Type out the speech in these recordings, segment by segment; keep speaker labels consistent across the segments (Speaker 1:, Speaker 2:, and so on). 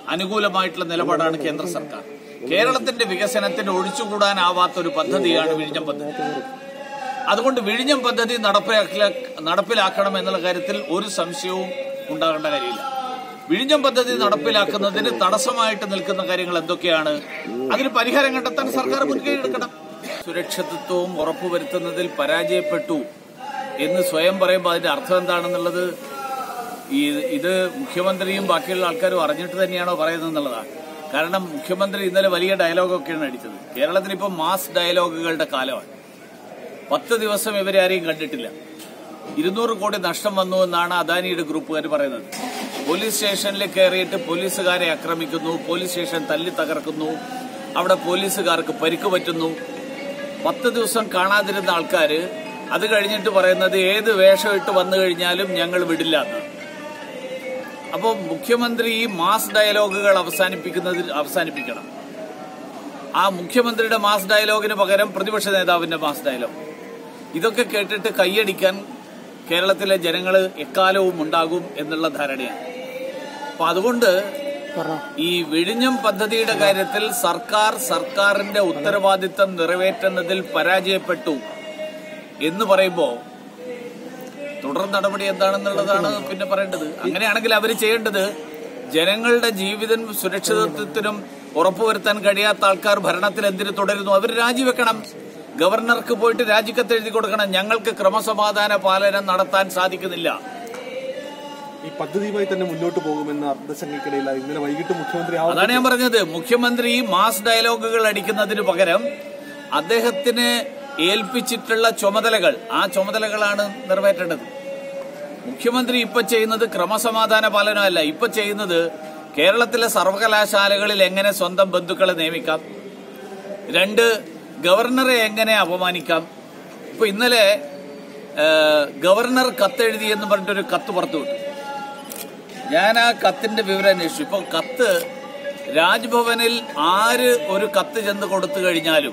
Speaker 1: അനുകൂലമായിട്ടുള്ള നിലപാടാണ് കേന്ദ്ര സർക്കാർ കേരളത്തിന്റെ വികസനത്തിന് ഒഴിച്ചുകൂടാനാവാത്ത ഒരു പദ്ധതിയാണ് വിഴിഞ്ഞം പദ്ധതി അതുകൊണ്ട് വിഴിഞ്ഞം പദ്ധതി നടപ്പിലാക്കല- നടപ്പിലാക്കണം എന്നുള്ള കാര്യത്തിൽ ഒരു സംശയവും ഉണ്ടാകേണ്ട കാര്യമില്ല വിഴിഞ്ഞം പദ്ധതി നടപ്പിലാക്കുന്നതിന് തടസ്സമായിട്ട് നിൽക്കുന്ന കാര്യങ്ങൾ എന്തൊക്കെയാണ് അതിന് പരിഹാരം കണ്ടെത്താൻ സർക്കാർ മുൻകൈ എടുക്കണം സുരക്ഷിതത്വവും ഉറപ്പുവരുത്തുന്നതിൽ പരാജയപ്പെട്ടു എന്ന് സ്വയം പറയുമ്പോൾ അതിന്റെ അർത്ഥം എന്താണെന്നുള്ളത് ഈ ഇത് മുഖ്യമന്ത്രിയും ബാക്കിയുള്ള ആൾക്കാരും അറിഞ്ഞിട്ട് തന്നെയാണോ പറയുന്നത് എന്നുള്ളതാണ് കാരണം മുഖ്യമന്ത്രി ഇന്നലെ വലിയ ഡയലോഗൊക്കെയാണ് അടിച്ചത് കേരളത്തിൽ ഇപ്പോൾ മാസ് ഡയലോഗുകളുടെ കാലമാണ് പത്ത് ദിവസം ഇവരെ ആരെയും കണ്ടിട്ടില്ല ഇരുന്നൂറ് കോടി നഷ്ടം വന്നു എന്നാണ് അദാനിയുടെ ഗ്രൂപ്പുകാർ പറയുന്നത് പോലീസ് സ്റ്റേഷനിൽ കയറിയിട്ട് പോലീസുകാരെ ആക്രമിക്കുന്നു പോലീസ് സ്റ്റേഷൻ തല്ലി തകർക്കുന്നു അവിടെ പോലീസുകാർക്ക് പരിക്ക് പറ്റുന്നു പത്ത് ദിവസം കാണാതിരുന്ന ആൾക്കാര് അത് കഴിഞ്ഞിട്ട് പറയുന്നത് ഏത് വേഷം ഇട്ട് വന്നു കഴിഞ്ഞാലും ഞങ്ങൾ വിടില്ല എന്നാണ് അപ്പോൾ മുഖ്യമന്ത്രി ഈ മാസ് ഡയലോഗുകൾ അവസാനിപ്പിക്കുന്നതിൽ അവസാനിപ്പിക്കണം ആ മുഖ്യമന്ത്രിയുടെ മാസ് ഡയലോഗിന് പകരം പ്രതിപക്ഷ നേതാവിന്റെ മാസ് ഡയലോഗ് ഇതൊക്കെ കേട്ടിട്ട് കൈയടിക്കാൻ കേരളത്തിലെ ജനങ്ങൾ എക്കാലവും ഉണ്ടാകും എന്നുള്ള ധാരണയാണ് അപ്പൊ അതുകൊണ്ട് ഈ വിഴിഞ്ഞം പദ്ധതിയുടെ കാര്യത്തിൽ സർക്കാർ സർക്കാരിന്റെ ഉത്തരവാദിത്തം നിറവേറ്റുന്നതിൽ പരാജയപ്പെട്ടു എന്ന് പറയുമ്പോൾ തുടർ നടപടി എന്താണെന്നുള്ളതാണ് പിന്നെ പറയേണ്ടത് അങ്ങനെയാണെങ്കിൽ അവർ ചെയ്യേണ്ടത് ജനങ്ങളുടെ ജീവിതം സുരക്ഷിതത്വത്തിനും ഉറപ്പുവരുത്താൻ കഴിയാത്ത ആൾക്കാർ ഭരണത്തിൽ എന്തിനു തുടരുന്നു അവർ രാജിവെക്കണം ഗവർണർക്ക് പോയിട്ട് രാജിക്കത്ത് എഴുതി കൊടുക്കണം ഞങ്ങൾക്ക് ക്രമസമാധാന പാലനം നടത്താൻ സാധിക്കുന്നില്ല
Speaker 2: ഈ പദ്ധതിയുമായി തന്നെ മുന്നോട്ട് പോകുമെന്ന അർദ്ധശങ്കയ്ക്കിടയിൽ ഇന്നലെ വൈകിട്ട് മുഖ്യമന്ത്രി ആ
Speaker 1: അതാണ് ഞാൻ പറഞ്ഞത് മുഖ്യമന്ത്രി മാസ് ഡയലോഗുകൾ അടിക്കുന്നതിന് പകരം അദ്ദേഹത്തിന് ഏൽപ്പിച്ചിട്ടുള്ള ചുമതലകൾ ആ ചുമതലകളാണ് നിറവേറ്റേണ്ടത് മുഖ്യമന്ത്രി ഇപ്പൊ ചെയ്യുന്നത് ക്രമസമാധാന പാലനമല്ല ഇപ്പൊ ചെയ്യുന്നത് കേരളത്തിലെ സർവകലാശാലകളിൽ എങ്ങനെ സ്വന്തം ബന്ധുക്കളെ നിയമിക്കാം രണ്ട് ഗവർണറെ എങ്ങനെ അപമാനിക്കാം ഇപ്പൊ ഇന്നലെ ആ, ഗവർണർ കത്തെഴുതി എന്ന് പറഞ്ഞിട്ടൊരു കത്ത് പുറത്തു വിട്ടു ഞാൻ ആ കത്തിന്റെ വിവരം അന്വേഷിച്ചു ഇപ്പൊ കത്ത് രാജ്ഭവനിൽ ആര് ഒരു കത്ത് ചെന്ന് കൊടുത്തു കഴിഞ്ഞാലും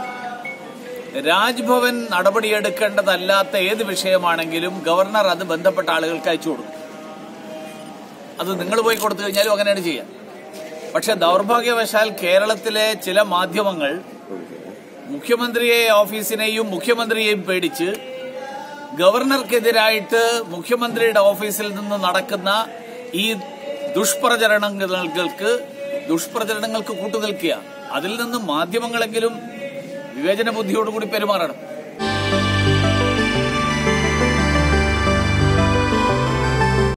Speaker 1: രാജ്ഭവൻ നടപടിയെടുക്കേണ്ടതല്ലാത്ത ഏത് വിഷയമാണെങ്കിലും ഗവർണർ അത് ബന്ധപ്പെട്ട ആളുകൾക്ക് അയച്ചു കൊടുക്കും അത് നിങ്ങൾ പോയി കൊടുത്തു കഴിഞ്ഞാലും അങ്ങനെയാണ് ചെയ്യുക പക്ഷെ ദൗർഭാഗ്യവശാൽ കേരളത്തിലെ ചില മാധ്യമങ്ങൾ മുഖ്യമന്ത്രിയെ ഓഫീസിനെയും മുഖ്യമന്ത്രിയെയും പേടിച്ച് ഗവർണർക്കെതിരായിട്ട് മുഖ്യമന്ത്രിയുടെ ഓഫീസിൽ നിന്ന് നടക്കുന്ന ഈ ദുഷ്പ്രചരണങ്ങൾക്ക് ദുഷ്പ്രചരണങ്ങൾക്ക് കൂട്ടുനിൽക്കുക അതിൽ നിന്ന് മാധ്യമങ്ങളെങ്കിലും വിവേചന ബുദ്ധിയോടുകൂടി പെരുമാറണം